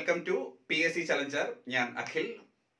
welcome to P S C challenger ഞാൻ അഖിൽ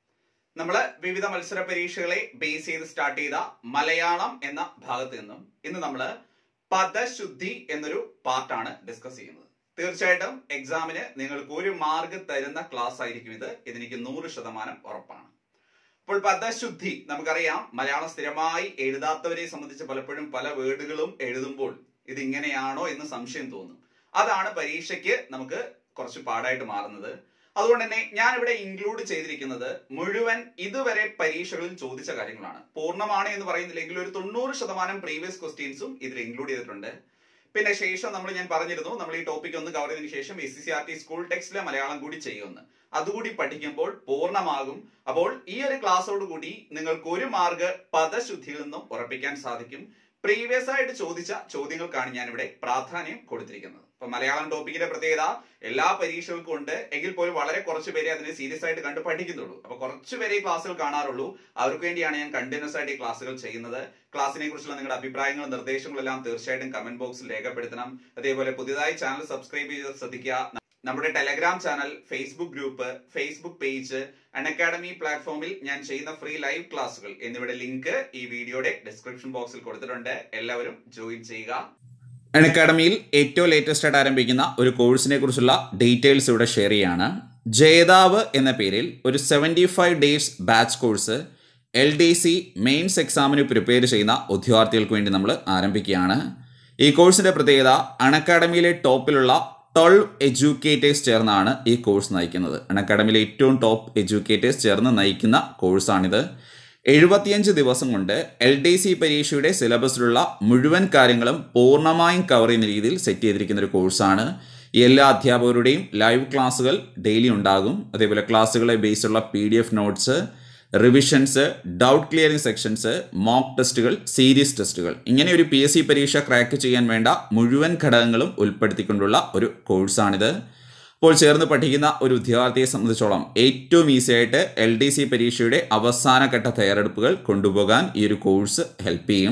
നമ്മള് വിവിധ മത്സര പരീക്ഷകളെ ബേസ് ചെയ്ത് സ്റ്റാർട്ട് ചെയ്ത മലയാളം എന്ന ഭാഗത്ത് നിന്നും ഇന്ന് നമ്മള് പദശുദ്ധി എന്നൊരു പാർട്ടാണ് ഡിസ്കസ് ചെയ്യുന്നത് തീർച്ചയായിട്ടും എക്സാമിന് നിങ്ങൾക്ക് ഒരു മാർക്ക് തരുന്ന ക്ലാസ് ആയിരിക്കും ഇത് ഇതെനിക്ക് നൂറ് ശതമാനം ഉറപ്പാണ് അപ്പോൾ പദശുദ്ധി നമുക്കറിയാം മലയാളം സ്ഥിരമായി എഴുതാത്തവരെ സംബന്ധിച്ച് പലപ്പോഴും പല വേർഡുകളും എഴുതുമ്പോൾ ഇത് ഇങ്ങനെയാണോ എന്ന് സംശയം തോന്നും അതാണ് പരീക്ഷയ്ക്ക് നമുക്ക് കുറച്ച് പാടായിട്ട് മാറുന്നത് അതുകൊണ്ട് തന്നെ ഞാൻ ഇവിടെ ഇൻക്ലൂഡ് ചെയ്തിരിക്കുന്നത് മുഴുവൻ ഇതുവരെ പരീക്ഷകളിൽ ചോദിച്ച കാര്യങ്ങളാണ് പൂർണ്ണമാണ് എന്ന് പറയുന്നില്ലെങ്കിൽ ഒരു തൊണ്ണൂറ് ശതമാനം പ്രീവിയസ് ക്വസ്റ്റ്യൻസും ഇതിൽ ഇൻക്ലൂഡ് ചെയ്തിട്ടുണ്ട് പിന്നെ ശേഷം നമ്മൾ ഞാൻ പറഞ്ഞിരുന്നു നമ്മൾ ഈ ടോപ്പിക് ഒന്ന് കവർ ചെയ്തതിനു ശേഷം S C C R T school ടെക്സ്റ്റിലെ മലയാളം കൂടി ചെയ്യുമെന്ന് അതുകൂടി പഠിക്കുമ്പോൾ പൂർണ്ണമാകും അപ്പോൾ ഈ ഒരു ക്ലാസ്സോട് കൂടി നിങ്ങൾക്ക് ഒരു മാർക്ക് പദശുദ്ധിയിൽ നിന്നും ഉറപ്പിക്കാൻ സാധിക്കും പ്രീവിയസ് ആയിട്ട് ചോദിച്ച ചോദ്യങ്ങൾക്കാണ് ഞാൻ ഇവിടെ പ്രാധാന്യം കൊടുത്തിരിക്കുന്നത് ഇപ്പൊ മലയാളം ടോപ്പിക്കിന്റെ പ്രത്യേകത എല്ലാ പരീക്ഷകൾക്കും ഉണ്ട് എങ്കിൽ പോലും വളരെ കുറച്ച് പേരെ അതിനെ സീരിയസ് ആയിട്ട് കണ്ട് പഠിക്കുന്നുള്ളൂ അപ്പൊ കുറച്ച് പേരെ ഈ ക്ലാസ്സുകൾ കാണാറുള്ളൂ അവർക്ക് വേണ്ടിയാണ് ഞാൻ കണ്ടിന്യൂസ് ആയിട്ട് ഈ ക്ലാസ്സുകൾ ചെയ്യുന്നത് ക്ലാസ്സിനെ കുറിച്ചുള്ള നിങ്ങളുടെ അഭിപ്രായങ്ങളും നിർദ്ദേശങ്ങളും എല്ലാം തീർച്ചയായിട്ടും കമന്റ് ബോക്സിൽ രേഖപ്പെടുത്തണം അതേപോലെ പുതിയതായി ചാനൽ സബ്സ്ക്രൈബ് ചെയ്ത് ശ്രദ്ധിക്കുക നമ്മുടെ Telegram channel Facebook group Facebook page Unacademy പ്ലാറ്റ്ഫോമിൽ ഞാൻ ചെയ്യുന്ന ഫ്രീ ലൈവ് ക്ലാസ്സുകൾ എന്നിവയുടെ ലിങ്ക് ഈ വീഡിയോയുടെ ഡിസ്ക്രിപ്ഷൻ ബോക്സിൽ കൊടുത്തിട്ടുണ്ട് എല്ലാവരും ജോയിൻ ചെയ്യുക അൺ അക്കാഡമിയിൽ ഏറ്റവും ലേറ്റസ്റ്റ് ആയിട്ട് ആരംഭിക്കുന്ന ഒരു കോഴ്സിനെ കുറിച്ചുള്ള ഡീറ്റെയിൽസ് ഇവിടെ ഷെയർ ചെയ്യാണ് ജേതാവ് എന്ന പേരിൽ ഒരു seventy five days batch course L D C mains എക്സാമിന് പ്രിപ്പയർ ചെയ്യുന്ന ഉദ്യോഗാർത്ഥികൾക്ക് വേണ്ടി നമ്മൾ ആരംഭിക്കുകയാണ് ഈ കോഴ്സിന്റെ പ്രത്യേകത അൺ അക്കാഡമിയിലെ ടോപ്പിലുള്ള ട്വൽവ് എഡ്യൂക്കേറ്റേഴ്സ് ചേർന്നാണ് ഈ കോഴ്സ് നയിക്കുന്നത് അൺ അക്കാഡമിയിലെ ഏറ്റവും ടോപ്പ് എഡ്യൂക്കേറ്റേഴ്സ് ചേർന്ന് നയിക്കുന്ന കോഴ്സാണിത് എഴുപത്തിയഞ്ച് ദിവസം കൊണ്ട് എൽ ഡി സി പരീക്ഷയുടെ സിലബസിലുള്ള മുഴുവൻ കാര്യങ്ങളും പൂർണ്ണമായും കവർ ചെയ്യുന്ന രീതിയിൽ സെറ്റ് ചെയ്തിരിക്കുന്ന ഒരു കോഴ്സാണ് എല്ലാ അധ്യാപകരുടെയും ലൈവ് ക്ലാസ്സുകൾ ഡെയിലി ഉണ്ടാകും അതേപോലെ ക്ലാസ്സുകളെ ബേസ്ഡുള്ള P D F notes revisions doubt clearing sections mock ടെസ്റ്റുകൾ സീരീസ് ടെസ്റ്റുകൾ ഇങ്ങനെ ഒരു പി എസ് സി പരീക്ഷ ക്രാക്ക് ചെയ്യാൻ വേണ്ട മുഴുവൻ ഘടകങ്ങളും ഉൾപ്പെടുത്തിക്കൊണ്ടുള്ള ഒരു കോഴ്സാണിത് അപ്പോൾ ചേർന്ന് പഠിക്കുന്ന ഒരു ഉദ്യോഗാർത്ഥിയെ സംബന്ധിച്ചോളം ഏറ്റവും ഈസി ആയിട്ട് എൽ ഡി സി പരീക്ഷയുടെ അവസാനഘട്ട തയ്യാറെടുപ്പുകൾ കൊണ്ടുപോകാൻ ഈ ഒരു കോഴ്സ് ഹെൽപ്പ് ചെയ്യും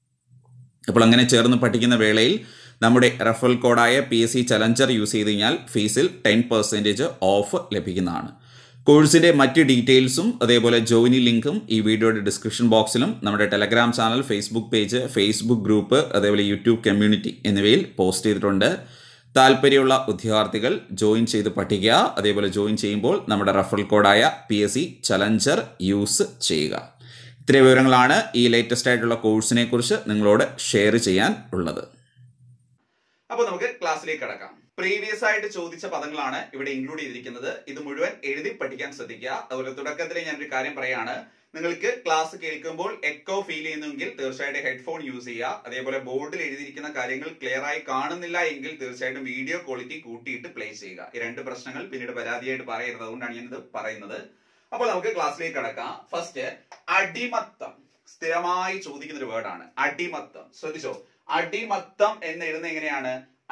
അപ്പോൾ അങ്ങനെ ചേർന്ന് പഠിക്കുന്ന വേളയിൽ നമ്മുടെ റെഫറൽ കോഡായ P S C challenger use ചെയ്ത് കഴിഞ്ഞാൽ ഫീസിൽ ടെൻ പെർസെൻറ്റേജ് ഓഫ് ലഭിക്കുന്നതാണ് കോഴ്സിൻ്റെ മറ്റ് ഡീറ്റെയിൽസും അതേപോലെ ജോയിനി ലിങ്കും ഈ വീഡിയോയുടെ ഡിസ്ക്രിപ്ഷൻ ബോക്സിലും നമ്മുടെ Telegram channel Facebook page Facebook group അതേപോലെ യൂട്യൂബ് കമ്മ്യൂണിറ്റി എന്നിവയിൽ പോസ്റ്റ് ചെയ്തിട്ടുണ്ട് താല്പര്യമുള്ള ഉദ്യോഗാർത്ഥികൾ ജോയിൻ ചെയ്ത് പഠിക്കുക അതേപോലെ ജോയിൻ ചെയ്യുമ്പോൾ നമ്മുടെ റഫറൽ കോഡായ P S C challenger use ചെയ്യുക ഇത്രയും വിവരങ്ങളാണ് ഈ ലേറ്റസ്റ്റ് ആയിട്ടുള്ള കോഴ്സിനെ കുറിച്ച് നിങ്ങളോട് ഷെയർ ചെയ്യാൻ ഉള്ളത് അപ്പൊ നമുക്ക് ക്ലാസ്സിലേക്ക് കടക്കാം പ്രീവിയസ് ആയിട്ട് ചോദിച്ച പദങ്ങളാണ് ഇവിടെ ഇൻക്ലൂഡ് ചെയ്തിരിക്കുന്നത് ഇത് മുഴുവൻ എഴുതി പഠിക്കാൻ ശ്രദ്ധിക്കുക അതുപോലെ തുടക്കത്തിൽ ഞാനൊരു കാര്യം പറയാണ് നിങ്ങൾക്ക് ക്ലാസ് കേൾക്കുമ്പോൾ എക്കോ ഫീൽ ചെയ്യുന്നെങ്കിൽ തീർച്ചയായിട്ടും ഹെഡ്ഫോൺ യൂസ് ചെയ്യുക അതേപോലെ ബോർഡിൽ എഴുതിയിരിക്കുന്ന കാര്യങ്ങൾ ക്ലിയർ ആയി കാണുന്നില്ല എങ്കിൽ തീർച്ചയായിട്ടും വീഡിയോ ക്വാളിറ്റി കൂട്ടിയിട്ട് പ്ലേ ചെയ്യുക ഈ രണ്ട് പ്രശ്നങ്ങൾ പിന്നീട് പരാതിയായിട്ട് പറയരുത് അതുകൊണ്ടാണ് ഞാനിത് പറയുന്നത് അപ്പോൾ നമുക്ക് ക്ലാസ്സിലേക്ക് കടക്കാം ഫസ്റ്റ് അടിമത്തം സ്ഥിരമായി ചോദിക്കുന്ന ഒരു വേർഡാണ് അടിമത്തം ശ്രദ്ധിച്ചോ അടിമത്തം എന്ന് എഴുതുന്നത് എങ്ങനെയാണ്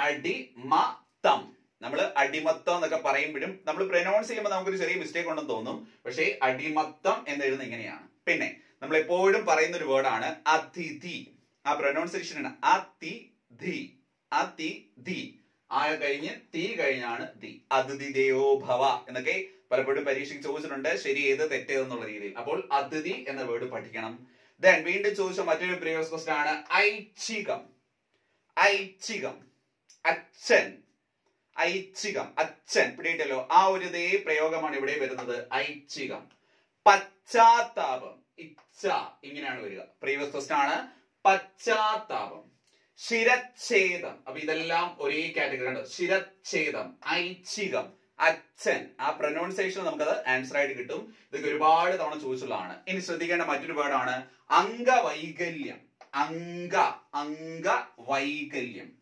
അടിമത്തം നമ്മൾ അടിമത്തം എന്നൊക്കെ പറയുമ്പോഴും നമ്മൾ പ്രൊനൗൺസ് ചെയ്യുമ്പോൾ നമുക്കൊരു ചെറിയ മിസ്റ്റേക്ക് ഉണ്ടെന്ന് തോന്നും പക്ഷേ അടിമത്തം എന്ന് എഴുതുന്നത് ഇങ്ങനെയാണ് പിന്നെ നമ്മൾ എപ്പോഴും പറയുന്ന ഒരു വേർഡാണ് അതിഥി ആ പ്രൊനൗൺസിയേഷൻ ആണ് അതിഥി അതിഥി ആ കഴിഞ്ഞ് തീ കഴിഞ്ഞാണ് ദി അതിഥി ദേവോ ഭവ എന്നൊക്കെ പലപ്പോഴും പരീക്ഷയ്ക്ക് ചോദിച്ചിട്ടുണ്ട് ശരി ഏത് തെറ്റേതെന്നുള്ള രീതിയിൽ അപ്പോൾ അതിഥി എന്ന വേർഡ് പഠിക്കണം ദെൻ വീണ്ടും ചോദിച്ച മറ്റൊരു പ്രീവിയസ് ക്വസ്റ്റൻ ആണ് ഐച്ഛികം ഐച്ഛികം അച്ഛൻ ഐച്ഛികം അച്ഛൻ പിടിയിട്ടല്ലോ ആ ഒരു ഇതേ പ്രയോഗമാണ് ഇവിടെ വരുന്നത് ഐച്ഛികം പശ്ചാത്താപം ഇച്ഛ ഇങ്ങനെയാണ് വരിക പ്രീവിയസ് ക്വസ്റ്റൻ ആണ് പശ്ചാത്താപം ശിരച്ഛേദം അപ്പൊ ഇതെല്ലാം ഒരേ കാറ്റഗറി ആണ് ശിരച്ഛേദം ഐച്ഛികം അച്ഛൻ ആ പ്രൊനൗൺസിയേഷൻ നമുക്കത് ആൻസർ ആയിട്ട് കിട്ടും ഇതൊക്കെ ഒരുപാട് തവണ ചോദിച്ചുള്ളതാണ് ഇനി ശ്രദ്ധിക്കേണ്ട മറ്റൊരു വേർഡാണ് അംഗവൈകല്യം അംഗ അംഗവൈകല്യം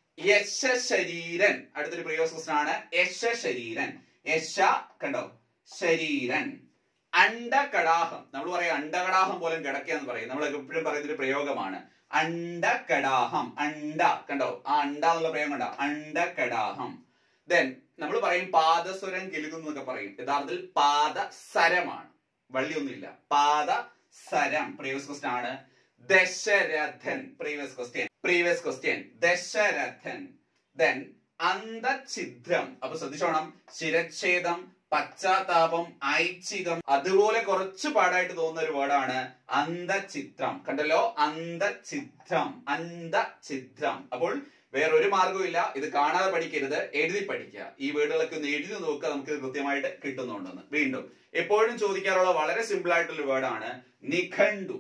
യശശരീരൻ അടുത്തൊരു പ്രയോഗം ആണ് യശശരീരൻ യശ കണ്ടോ ശരീരൻ അണ്ടകടാഹം നമ്മൾ പറയാം അണ്ടകടാഹം പോലും കിടക്കുക എന്ന് പറയും നമ്മൾ എപ്പോഴും പറയുന്ന ഒരു പ്രയോഗമാണ് അണ്ടകടാഹം അണ്ട കണ്ടോ ആ അണ്ട എന്നുള്ള പ്രയോഗം കണ്ടോ അണ്ടകടാഹം ദെൻ നമ്മൾ പറയും പാദസ്വരം കിലുകുന്നു എന്നൊക്കെ പറയും യഥാർത്ഥത്തിൽ പാദസരമാണ് വള്ളിയൊന്നുമില്ല പാദസരം പ്രീവിയസ് ക്വസ്റ്റൻ ആണ് ദശരഥൻ പ്രീവിയസ് ക്വസ്റ്റ്യൻ പ്രീവിയസ് ക്വസ്റ്റ്യൻ ദശരഥൻ ദെൻ അന്തഛിദ്രം അപ്പൊ ശ്രദ്ധിച്ചോണം ശിരച്ഛേദം പശ്ചാത്താപം ഐച്ഛികം അതുപോലെ കുറച്ച് പാടായിട്ട് തോന്നുന്ന ഒരു വേർഡാണ് അന്തചിത്രം കണ്ടല്ലോ അന്തഛിദ്രം അന്തഛിദ്രം അപ്പോൾ വേറൊരു മാർഗവും ഇല്ല ഇത് കാണാതെ പഠിക്കരുത് എഴുതി പഠിക്കുക ഈ വേർഡുകളൊക്കെ ഒന്ന് എഴുതി നോക്കുക നമുക്ക് ഇത് കൃത്യമായിട്ട് കിട്ടുന്നുണ്ടെന്ന് വീണ്ടും എപ്പോഴും ചോദിക്കാറുള്ള വളരെ സിമ്പിൾ ആയിട്ടുള്ള വേർഡാണ് നിഘണ്ടു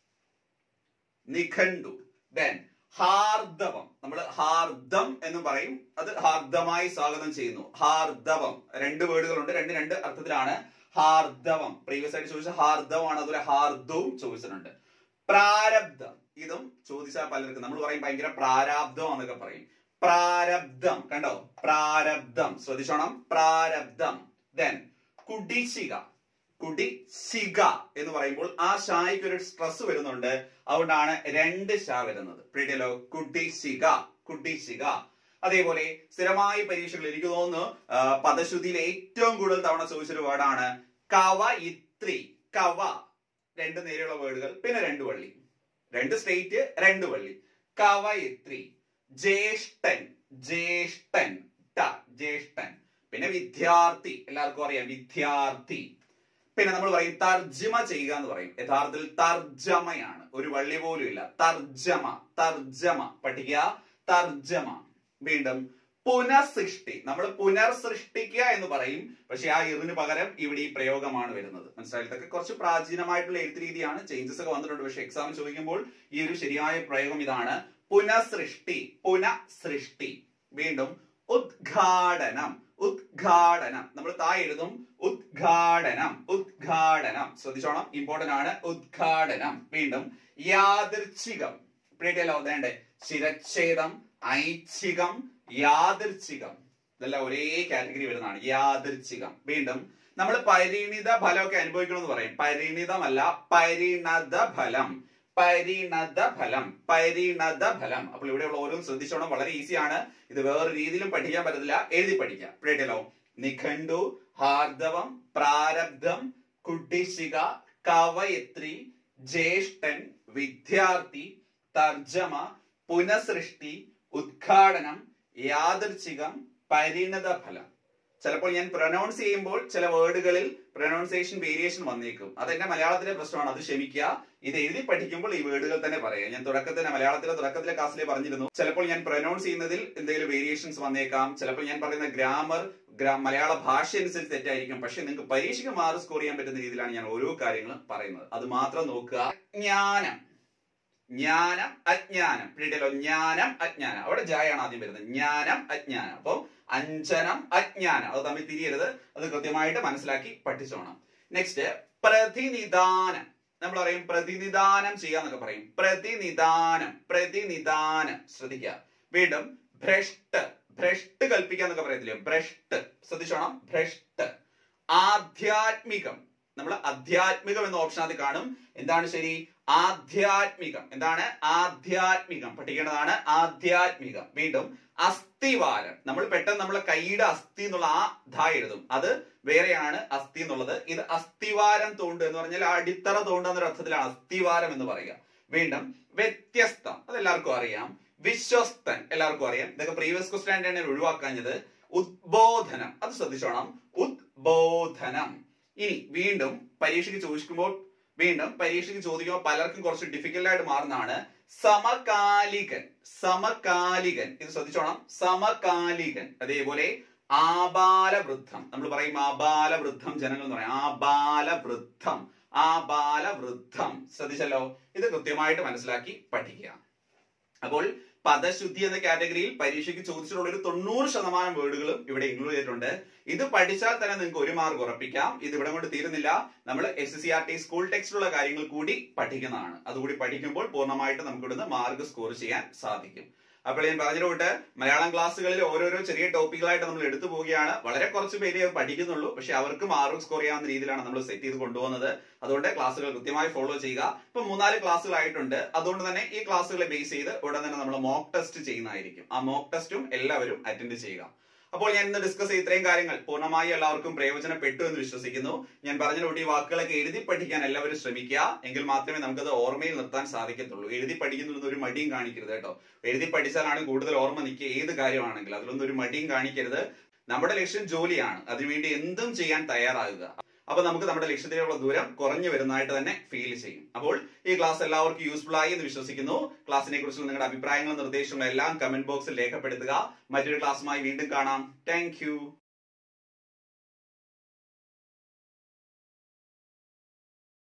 നിഘണ്ടു ദെൻ ഹാർദവം നമ്മൾ ഹാർദം എന്ന് പറയും അത് ഹാർദമായി സ്വാഗതം ചെയ്യുന്നു ഹാർദവം രണ്ട് വേർഡുകളുണ്ട് രണ്ട് രണ്ട് അർത്ഥത്തിലാണ് ഹാർദവം പ്രീവിയസ് ആയിട്ട് ചോദിച്ച ഹാർദവമാണ് അതുപോലെ ഹാർദവും ചോദിച്ചിട്ടുണ്ട് പ്രാരബ്ധം ഇതും ചോദിച്ചാൽ പലർക്കും നമ്മൾ പറയും ഭയങ്കര പ്രാരാബ്ദം എന്നൊക്കെ പറയും പ്രാരബ്ധം കണ്ടോ പ്രാരബ്ധം ശ്രദ്ധിച്ചോണം പ്രാരബ്ധം ദെൻ കുടിശിക കുടിശിക എന്ന് പറയുമ്പോൾ ആ ഷായ്ക്ക് ഒരു സ്ട്രെസ് വരുന്നുണ്ട് അതുകൊണ്ടാണ് രണ്ട് ഷാ വരുന്നത് പ്രീഡിയലോ കുടിശിക കുടിശിക അതേപോലെ സ്ഥിരമായി പരീക്ഷകൾ എനിക്ക് തോന്നുന്നു ആ, പദശുദ്ധിയിൽ ഏറ്റവും കൂടുതൽ തവണ ചോദിച്ചൊരു വേർഡാണ് കവ ഇത്രി കവ രണ്ട് നേരെയുള്ള വേർഡുകൾ പിന്നെ രണ്ട് വള്ളി രണ്ട് സ്റ്റേറ്റ് രണ്ട് വള്ളി കവയിത്രി ജ്യേഷ്ഠൻ ജ്യേഷ്ഠൻ ട ജ്യേഷ്ഠൻ പിന്നെ വിദ്യാർത്ഥി എല്ലാവർക്കും അറിയാം വിദ്യാർത്ഥി പിന്നെ നമ്മൾ പറയും തർജ്ജമ ചെയ്യുക എന്ന് പറയും യഥാർത്ഥത്തിൽ തർജ്ജമയാണ് ഒരു വള്ളി പോലും ഇല്ല തർജ്ജമ തർജ്ജമ പഠിക്കുക തർജ്ജമ വീണ്ടും പുനഃസൃഷ്ടി നമ്മൾ പുനർസൃഷ്ടിക്കുക എന്ന് പറയും പക്ഷെ ആ ഇറിന് പകരം ഇവിടെ ഈ പ്രയോഗമാണ് വരുന്നത് മനസ്സിലായി ഇതൊക്കെ കുറച്ച് പ്രാചീനമായിട്ടുള്ള എഴുത്ത് രീതിയാണ് ചേഞ്ചസ് ഒക്കെ വന്നിട്ടുണ്ട് പക്ഷെ എക്സാം ചോദിക്കുമ്പോൾ ഈ ഒരു ശരിയായ പ്രയോഗം ഇതാണ് പുനഃസൃഷ്ടി പുനഃസൃഷ്ടി വീണ്ടും ഉദ്ഘാടനം ഉദ്ഘാടനം നമ്മൾ താഴെ എഴുതും ഉദ്ഘാടനം ഉദ്ഘാടനം ശ്രദ്ധിച്ചോണം ഇമ്പോർട്ടന്റ് ആണ് ഉദ്ഘാടനം വീണ്ടും യാദൃച്ഛികം പ്രീഡിയല്ലോ വേണ്ടേ ശിരച്ഛേദം ഐച്ഛികം യാദൃച്ഛികം ഇതെല്ലാം ഒരേ കാറ്റഗറി വരുന്നതാണ് യാദൃച്ഛികം വീണ്ടും നമ്മൾ പരിണിത ഫലമൊക്കെ അനുഭവിക്കണം എന്ന് പറയും പരിണിതമല്ല പരിണത ഫലം പരിണത ഫലം പരിണത ഫലം അപ്പോൾ ഇവിടെയുള്ള ഓരോന്നും ശ്രദ്ധിച്ചോണം വളരെ ഈസിയാണ് ഇത് വേറെ രീതിയിലും പഠിക്കാൻ പറ്റത്തില്ല എഴുതി പഠിക്കാം പ്രീഡിയല്ലോ നിഘണ്ടു ഹാർദവം പ്രാരബ്ധം കുട്ടിശിക കവയത്രി ജ്യേഷ്ഠൻ വിദ്യാർത്ഥി തർജ്ജമ പുനഃസൃഷ്ടി ഉദ്ഘാടനം യാദൃച്ഛികം പരിണത ഫലം ചിലപ്പോൾ ഞാൻ പ്രൊനൗൺസ് ചെയ്യുമ്പോൾ ചില വേർഡുകളിൽ പ്രൊനൗൺസിയേഷൻ വേരിയേഷൻ വന്നേക്കും അതെന്റെ മലയാളത്തിലെ പ്രശ്നമാണ് അത് ക്ഷമിക്കുക ഇത് എഴുതി പഠിക്കുമ്പോൾ ഈ വേർഡുകൾ തന്നെ പറയാം ഞാൻ തുടക്കത്തിന് മലയാളത്തിലെ തുടക്കത്തിലെ ക്ലാസ്സിലെ പറഞ്ഞിരുന്നു ചിലപ്പോൾ ഞാൻ പ്രൊനൗൺസ് ചെയ്യുന്നതിൽ എന്തെങ്കിലും വേരിയേഷൻസ് വന്നേക്കാം ചിലപ്പോൾ ഞാൻ പറയുന്ന ഗ്രാമർ മലയാള ഭാഷ അനുസരിച്ച് തെറ്റായിരിക്കും പക്ഷെ നിങ്ങൾക്ക് പരീക്ഷയ്ക്ക് മാർക്ക് സ്കോർ ചെയ്യാൻ പറ്റുന്ന രീതിയിലാണ് ഞാൻ ഓരോ കാര്യങ്ങളും പറയുന്നത് അത് മാത്രം നോക്കുക ജ്ഞാനം ജ്ഞാനം അജ്ഞാനം പിടിയല്ലോ ജ്ഞാനം അജ്ഞാനം അവിടെ ജായാണ് ആദ്യം വരുന്നത് ജ്ഞാനം അജ്ഞാനം അപ്പൊ അഞ്ജനം അജ്ഞാനം അത് തമ്മിൽ തിരിയരുത് അത് കൃത്യമായിട്ട് മനസ്സിലാക്കി പഠിച്ചോണം നെക്സ്റ്റ് പ്രതിനിധാനം നമ്മൾ പറയും പ്രതിനിധാനം ചെയ്യാന്നൊക്കെ പറയും പ്രതിനിധാനം പ്രതിനിധാനം ശ്രദ്ധിക്കുക വീണ്ടും ഭ്രഷ്ട് ഭ്രഷ്ട് കൽപ്പിക്കാന്നൊക്കെ പറയത്തില്ലേ ഭ്രഷ്ട് ശ്രദ്ധിച്ചോണം ഭ്രഷ്ട് ആധ്യാത്മികം നമ്മൾ അധ്യാത്മികം എന്ന ഓപ്ഷൻ അത് കാണും എന്താണ് ശരി ആധ്യാത്മികം എന്താണ് ആധ്യാത്മികം പഠിക്കേണ്ടതാണ് ആധ്യാത്മികം വീണ്ടും അസ്ഥിവാരം നമ്മൾ പെട്ടെന്ന് നമ്മളെ കൈയുടെ അസ്ഥി എന്നുള്ള ആ ധ എഴുതും അത് വേറെയാണ് അസ്ഥി എന്നുള്ളത് ഇത് അസ്ഥിവാരം തോണ്ട് എന്ന് പറഞ്ഞാൽ അടിത്തറ തോണ്ട് എന്നൊരു അർത്ഥത്തിലാണ് അസ്ഥിവാരം എന്ന് പറയുക വീണ്ടും വ്യത്യസ്തം അത് എല്ലാവർക്കും അറിയാം വിശ്വസ്തൻ എല്ലാവർക്കും അറിയാം ഇതൊക്കെ പ്രീവിയസ് ക്വസ്റ്റൻ ആയിട്ടാണ് ഞാൻ ഒഴിവാക്കാഞ്ഞത് ഉദ്ബോധനം അത് ശ്രദ്ധിച്ചോണം ഉദ്ബോധനം ഇനി വീണ്ടും പരീക്ഷയ്ക്ക് ചോദിക്കുമ്പോൾ വീണ്ടും പരീക്ഷയ്ക്ക് ചോദിക്കുമ്പോൾ പലർക്കും കുറച്ച് ഡിഫിക്കൽട്ട് ആയിട്ട് മാറുന്നതാണ് സമകാലികൻ സമകാലികൻ ഇത് ശ്രദ്ധിച്ചോണം സമകാലികൻ അതേപോലെ ആബാലവൃദ്ധം നമ്മൾ പറയും ആബാലവൃദ്ധം ജനങ്ങൾ എന്ന് പറയും ആബാലവൃദ്ധം ആബാലവൃദ്ധം ശ്രദ്ധിച്ചല്ലോ ഇത് കൃത്യമായിട്ട് മനസ്സിലാക്കി പഠിക്കുക അപ്പോൾ പദശുദ്ധി എന്ന കാറ്റഗറിയിൽ പരീക്ഷയ്ക്ക് ചോദിച്ചിട്ടുള്ള ഒരു തൊണ്ണൂറ് ശതമാനം വേർഡുകളും ഇവിടെ ഇൻക്ലൂഡ് ചെയ്തിട്ടുണ്ട് ഇത് പഠിച്ചാൽ തന്നെ നിങ്ങൾക്ക് ഒരു മാർക്ക് ഉറപ്പിക്കാം ഇത് ഇവിടെ കൊണ്ട് തീരുന്നില്ല നമ്മൾ S C R T school ടെക്സ്റ്റിലുള്ള കാര്യങ്ങൾ കൂടി പഠിക്കുന്നതാണ് അതുകൂടി പഠിക്കുമ്പോൾ പൂർണ്ണമായിട്ട് നമുക്ക് ഇവിടുന്ന് മാർക്ക് സ്കോർ ചെയ്യാൻ സാധിക്കും അപ്പോൾ ഞാൻ പറഞ്ഞിട്ട് മലയാളം ക്ലാസ്സുകളിൽ ഓരോരോ ചെറിയ ടോപ്പിക്കുകളായിട്ട് നമ്മൾ എടുത്തു പോവുകയാണ് വളരെ കുറച്ച് പേര് അത് പഠിക്കുന്നുള്ളൂ പക്ഷെ അവർക്ക് മാർക്ക് സ്കോർ ചെയ്യാവുന്ന രീതിയിലാണ് നമ്മൾ സെറ്റ് ചെയ്ത് കൊണ്ടുപോകുന്നത് അതുകൊണ്ട് ക്ലാസ്സുകൾ കൃത്യമായി ഫോളോ ചെയ്യുക ഇപ്പൊ മൂന്നാല് ക്ലാസ്സുകളായിട്ടുണ്ട് അതുകൊണ്ട് തന്നെ ഈ ക്ലാസ്സുകളെ ബേസ് ചെയ്ത് ഉടൻ തന്നെ നമ്മൾ മോക്ക് ടെസ്റ്റ് ചെയ്യുന്നതായിരിക്കും ആ മോക്ക് ടെസ്റ്റും എല്ലാവരും അറ്റൻഡ് ചെയ്യുക അപ്പോൾ ഞാൻ ഇന്ന് ഡിസ്കസ് ചെയ്ത ഇത്രയും കാര്യങ്ങൾ പൂർണ്ണമായി എല്ലാവർക്കും പ്രയോജനപ്പെട്ടു എന്ന് വിശ്വസിക്കുന്നു ഞാൻ പറഞ്ഞ ഈ വാക്കുകളൊക്കെ എഴുതി പഠിക്കാൻ എല്ലാവരും ശ്രമിക്കുക എങ്കിൽ മാത്രമേ നമുക്കത് ഓർമ്മയിൽ നിർത്താൻ സാധിക്കത്തുള്ളൂ എഴുതി പഠിക്കുന്നതിലൊന്നും ഒരു മടിയും കാണിക്കരുത് കേട്ടോ എഴുതി പഠിച്ചാലാണ് കൂടുതൽ ഓർമ്മ നിൽക്കുക ഏത് കാര്യമാണെങ്കിലും അതിലൊന്നും ഒരു മടിയും കാണിക്കരുത് നമ്മുടെ ലക്ഷ്യം ജോലിയാണ് അതിനുവേണ്ടി എന്തും ചെയ്യാൻ തയ്യാറാകുക അപ്പൊ നമുക്ക് നമ്മുടെ ലക്ഷ്യത്തിലുള്ള ദൂരം കുറഞ്ഞു വരുന്നതായിട്ട് തന്നെ ഫീൽ ചെയ്യും അപ്പോൾ ഈ ക്ലാസ് എല്ലാവർക്കും യൂസ്ഫുൾ ആയി എന്ന് വിശ്വസിക്കുന്നു ക്ലാസ്സിനെ കുറിച്ചുള്ള നിങ്ങളുടെ അഭിപ്രായങ്ങളും നിർദ്ദേശങ്ങളും എല്ലാം കമന്റ് ബോക്സിൽ രേഖപ്പെടുത്തുക മറ്റൊരു ക്ലാസ്സുമായി വീണ്ടും കാണാം താങ്ക്